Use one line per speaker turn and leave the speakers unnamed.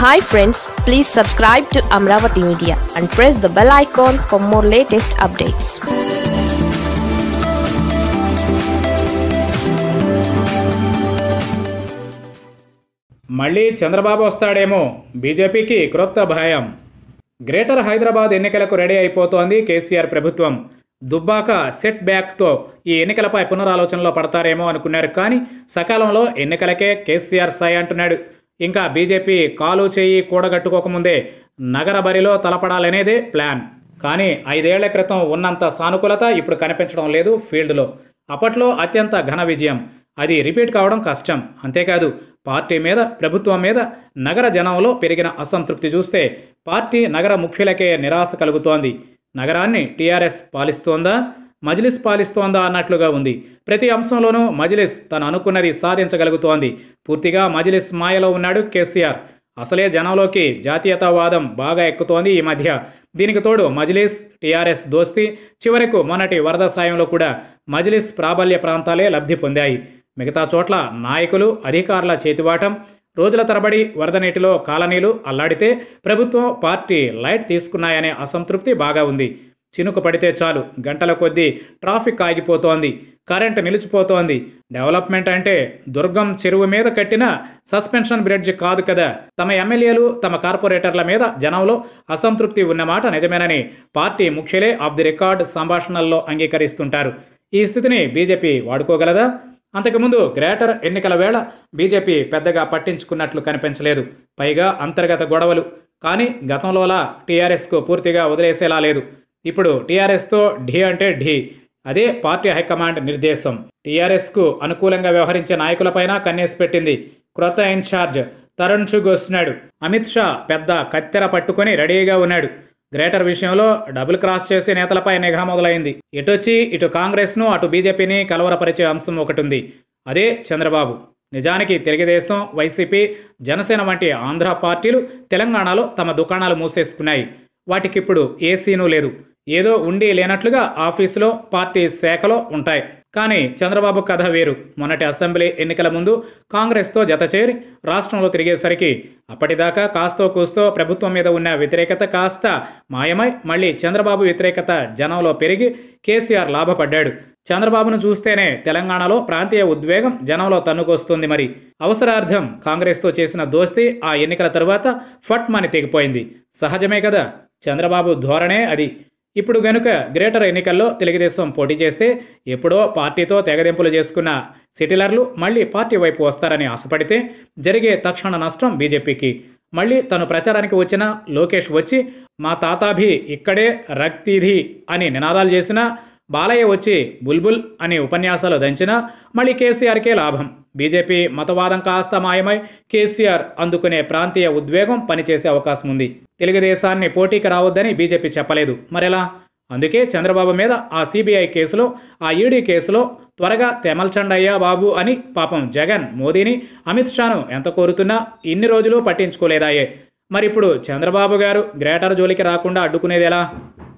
hi friends please subscribe to Amaravati media and press the bell icon for more latest updates
మళ్ళీ చంద్రబాబు వస్తాడేమో బీజేపీకి క్రొత్త భయం greater Hyderabad ఎన్నికలకు ready అయిపోతోంది కేసీఆర్ ప్రభుత్వం దుబ్బాక సెట్ బ్యాక్తో ఈ ఎన్నికలపై పునరాలోచనలో పడతారేమో అనుకున్నారు కానీ సకాలంలో ఎన్నికలకే కేసీఆర్ సాయి అంటున్నాడు ఇంకా బీజేపీ కాలు చేయి కూడగట్టుకోకముందే నగర బరిలో తలపడాలనేదే ప్లాన్ కానీ ఐదేళ్ల క్రితం ఉన్నంత సానుకూలత ఇప్పుడు కనిపించడం లేదు ఫీల్డ్లో అప్పట్లో అత్యంత ఘన విజయం అది రిపీట్ కావడం కష్టం అంతేకాదు పార్టీ మీద ప్రభుత్వం మీద నగర జనంలో పెరిగిన అసంతృప్తి చూస్తే పార్టీ నగర ముఖ్యులకే నిరాశ కలుగుతోంది నగరాన్ని టీఆర్ఎస్ పాలిస్తోందా మజ్లిస్ పాలిస్తోందా అన్నట్లుగా ఉంది ప్రతి అంశంలోనూ మజ్లిస్ తను అనుకున్నది సాధించగలుగుతోంది పూర్తిగా మజ్లిస్ మాయలో ఉన్నాడు కేసీఆర్ అసలే జనంలోకి జాతీయతావాదం బాగా ఎక్కుతోంది ఈ మధ్య దీనికి తోడు మజ్లిస్ టీఆర్ఎస్ దోస్తీ చివరకు మొన్నటి వరద సాయంలో కూడా మజ్లిస్ ప్రాబల్య ప్రాంతాలే లబ్ధి పొందాయి మిగతా చోట్ల నాయకులు అధికారుల చేతివాటం రోజుల తరబడి వరద నీటిలో కాలనీలు అల్లాడితే ప్రభుత్వం పార్టీ లైట్ తీసుకున్నాయనే అసంతృప్తి బాగా ఉంది చినుకు పడితే చాలు గంటల కొద్దీ ట్రాఫిక్ ఆగిపోతోంది కరెంట్ నిలిచిపోతోంది డెవలప్మెంట్ అంటే దుర్గం చెరువు మీద కట్టిన సస్పెన్షన్ బ్రిడ్జ్ కాదు కదా తమ ఎమ్మెల్యేలు తమ కార్పొరేటర్ల మీద జనంలో అసంతృప్తి ఉన్నమాట నిజమేనని పార్టీ ముఖ్యులే ఆఫ్ ది రికార్డ్ సంభాషణల్లో అంగీకరిస్తుంటారు ఈ స్థితిని బీజేపీ వాడుకోగలదా అంతకుముందు గ్రేటర్ ఎన్నికల వేళ బీజేపీ పెద్దగా పట్టించుకున్నట్లు కనిపించలేదు పైగా అంతర్గత గొడవలు కానీ గతంలోలా టీఆర్ఎస్కు పూర్తిగా వదిలేసేలా లేదు ఇప్పుడు టీఆర్ఎస్తో ఢీ అంటే ఢీ అదే పార్టీ హైకమాండ్ నిర్దేశం టీఆర్ఎస్కు అనుకూలంగా వ్యవహరించే నాయకులపైన కన్నేసి పెట్టింది క్రొత్త ఇన్ఛార్జ్ తరుణ్ చుగ్ వస్తున్నాడు అమిత్ షా పెద్ద కత్తెర పట్టుకొని రెడీగా ఉన్నాడు గ్రేటర్ విషయంలో డబుల్ క్రాస్ చేసే నేతలపై నిఘా మొదలైంది ఇటొచ్చి ఇటు కాంగ్రెస్ను అటు బీజేపీని కలవరపరిచే అంశం ఒకటి ఉంది అదే చంద్రబాబు నిజానికి తెలుగుదేశం వైసీపీ జనసేన వంటి ఆంధ్ర పార్టీలు తెలంగాణలో తమ దుకాణాలు మూసేసుకున్నాయి వాటికిప్పుడు ఏసీనూ లేదు ఏదో ఉండి లేనట్లుగా ఆఫీసులో పార్టీ శాఖలో ఉంటాయి కానీ చంద్రబాబు కథ వేరు మొన్నటి అసెంబ్లీ ఎన్నికల ముందు కాంగ్రెస్తో జతచేరి రాష్ట్రంలో తిరిగేసరికి అప్పటిదాకా కాస్తో కూస్తో ప్రభుత్వం మీద ఉన్న వ్యతిరేకత కాస్త మాయమై మళ్ళీ చంద్రబాబు వ్యతిరేకత జనంలో పెరిగి కేసీఆర్ లాభపడ్డాడు చంద్రబాబును చూస్తేనే తెలంగాణలో ప్రాంతీయ ఉద్వేగం జనంలో తన్నుకొస్తుంది మరి అవసరార్థం కాంగ్రెస్తో చేసిన దోస్తీ ఆ ఎన్నికల తరువాత ఫట్ మని తెగిపోయింది సహజమే కదా చంద్రబాబు ధోరణే అది ఇప్పుడు గనుక గ్రేటర్ ఎన్నికల్లో తెలుగుదేశం పోటీ చేస్తే ఎప్పుడో పార్టీతో తెగదెంపులు చేసుకున్న సిటిలర్లు మళ్ళీ పార్టీ వైపు వస్తారని ఆశపడితే జరిగే తక్షణ నష్టం బీజేపీకి మళ్ళీ తను ప్రచారానికి వచ్చిన లోకేష్ వచ్చి మా తాతాభి ఇక్కడే రక్తిధి అని నినాదాలు చేసినా బాలయ్య వచ్చి బుల్బుల్ అని ఉపన్యాసాలు దంచినా మళ్ళీ కేసీఆర్కే లాభం బీజేపీ మతవాదం కాస్త మాయమై కేసీఆర్ అందుకునే ప్రాంతీయ ఉద్వేగం పనిచేసే అవకాశం ఉంది తెలుగుదేశాన్ని పోటీకి రావద్దని బీజేపీ చెప్పలేదు మరెలా అందుకే చంద్రబాబు మీద ఆ సిబిఐ కేసులో ఆ ఈడీ కేసులో త్వరగా తెమల్చండయ్యా బాబు అని పాపం జగన్ మోదీని అమిత్ షాను ఎంత కోరుతున్నా ఇన్ని రోజులు పట్టించుకోలేదాయే మరిప్పుడు చంద్రబాబు గారు గ్రేటర్ జోలికి రాకుండా అడ్డుకునేది ఎలా